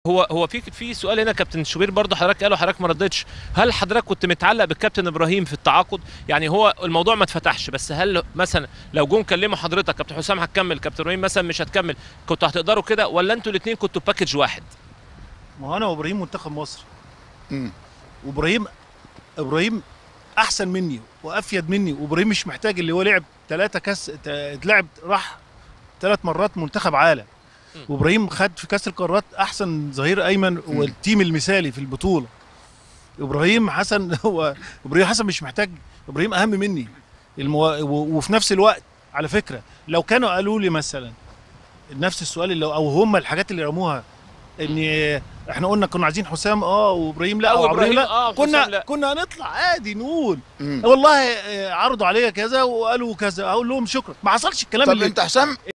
هو هو في في سؤال هنا كابتن شوبير برضه حضرتك قاله حضرتك ما ردتش هل حضرتك كنت متعلق بالكابتن ابراهيم في التعاقد يعني هو الموضوع ما اتفتحش بس هل مثلا لو جم كلموا حضرتك كابتن حسام هتكمل كابتن ابراهيم مثلا مش هتكمل كنتوا هتقدروا كده ولا انتوا الاثنين كنتوا باكج واحد ما هو انا وابراهيم منتخب مصر مم. وابراهيم ابراهيم احسن مني وافيد مني وابراهيم مش محتاج اللي هو لعب ثلاثة كاس ت- لعب راح ثلاث مرات منتخب عالم مم. وابراهيم خد في كاس القارات احسن ظهير ايمن والتيم المثالي في البطوله ابراهيم حسن هو ابراهيم حسن مش محتاج ابراهيم اهم مني المو... و- وفي نفس الوقت على فكره لو كانوا قالوا لي مثلا نفس السؤال اللي او هم الحاجات اللي رموها ان احنا قلنا كنا عايزين حسام اه وابراهيم لا أو او إبراهيم ابراهيم لا آه، وحسام كنا لا. كنا هنطلع عادي نقول مم. والله آه، عرضوا عليا كذا وقالوا كذا اقول لهم شكرا ما حصلش الكلام طب اللي انت حسام